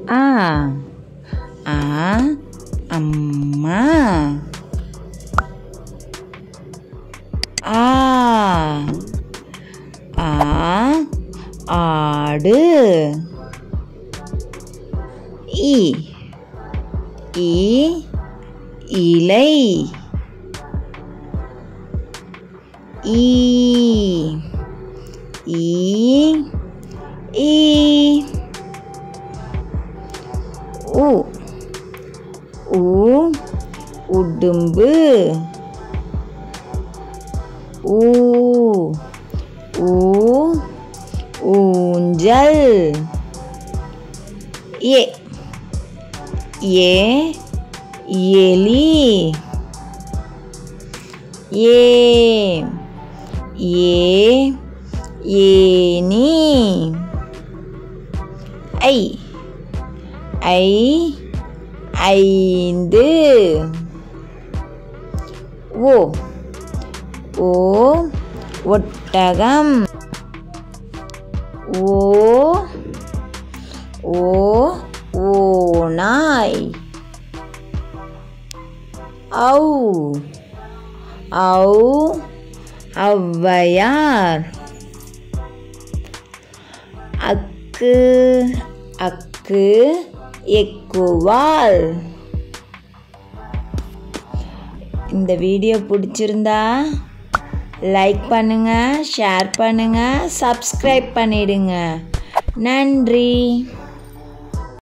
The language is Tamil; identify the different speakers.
Speaker 1: ஆ ஆ அம்மா ஆ ஆ ஆடு இ இ இலை ஈ ஈ ஈ உ உ உடும்பு ஊ ஊ ஊஞ்சல் ஏ ஏ எலி ஏ ஏ ஏனி ஐ ஐ ஐந்து ஓ ஓ ஒட்டகம் ஓ ஓ ஓநாய் ஔ ஔ ஔவையார் அக்கு அக்கு எக்குவால் இந்த வீடியோ பிடிச்சிருந்தா லைக் பண்ணுங்க ஷேர் பண்ணுங்க சப்ஸ்கிரைப் பண்ணிடுங்க நன்றி